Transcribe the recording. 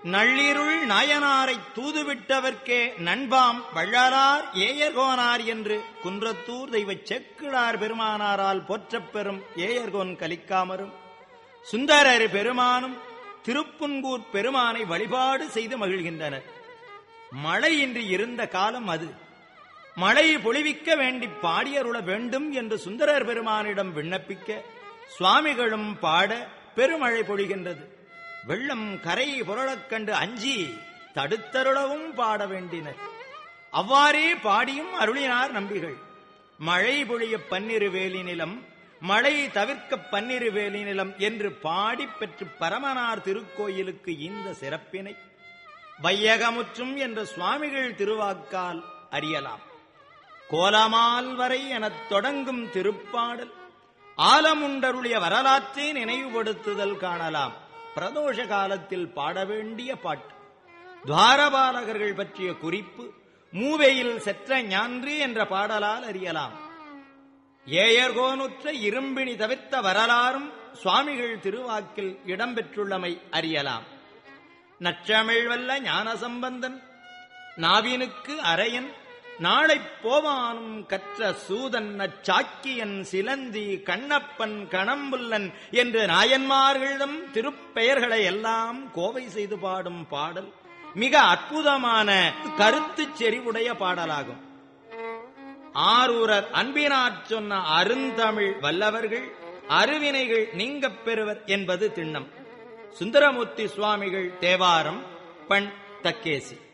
நள்ளிருள் நாயனாரை தூதுவிட்டவர்க்கே நண்பாம் வள்ளலார் ஏயர்கோனார் என்று குன்றத்தூர் தெய்வச் செக்கிழார் பெருமானாரால் போற்றப் பெறும் ஏயர்கோன் கலிக்காமரும் சுந்தரர் பெருமானும் திருப்புன்கூர் பெருமானை வழிபாடு செய்து மகிழ்கின்றனர் மழையின்றி இருந்த காலம் அது மழை பொழிவிக்க வேண்டி பாடியருள வேண்டும் என்று சுந்தரர் பெருமானிடம் விண்ணப்பிக்க சுவாமிகளும் பாட பெருமழை பொழிகின்றது வெள்ளம் கரை புரளக் கண்டு அஞ்சி தடுத்தருளவும் பாட வேண்டினர் அவ்வாறே பாடியும் அருளினார் நம்பிகள் மழை பொழிய பன்னிரு வேலி நிலம் மழை தவிர்க்க பன்னிரு வேலி நிலம் என்று பாடி பெற்று பரமனார் திருக்கோயிலுக்கு இந்த சிறப்பினை வையகமுற்றும் என்ற சுவாமிகள் திருவாக்கால் அறியலாம் கோலமால் வரை எனத் தொடங்கும் திருப்பாடல் ஆலமுண்டருடைய வரலாற்றை நினைவுபடுத்துதல் காணலாம் பிரதோஷ காலத்தில் பாட வேண்டிய பாட்டு துவாரபாலகர்கள் பற்றிய குறிப்பு மூவையில் செற்ற ஞான்று என்ற பாடலால் அறியலாம் ஏயர்கோனுற்ற இரும்பினி தவிர்த்த வரலாறும் சுவாமிகள் திருவாக்கில் இடம்பெற்றுள்ளமை அறியலாம் நற்றமிழ் வல்ல ஞானசம்பந்தன் நாவினுக்கு அரையன் நாளைப் போவானும் கற்ற சூதன் நச்சாக்கியன் சிலந்தி கண்ணப்பன் கணம்புல்லன் என்று நாயன்மார்களிடம் திருப்பெயர்களை எல்லாம் கோவை செய்து பாடும் பாடல் மிக அற்புதமான கருத்துச் செறிவுடைய பாடலாகும் ஆரூரர் அன்பினாற் சொன்ன அருந்தமிழ் வல்லவர்கள் அருவினைகள் நீங்கப் பெறுவர் என்பது திண்ணம் சுந்தரமூர்த்தி சுவாமிகள் தேவாரம் பண் தக்கேசி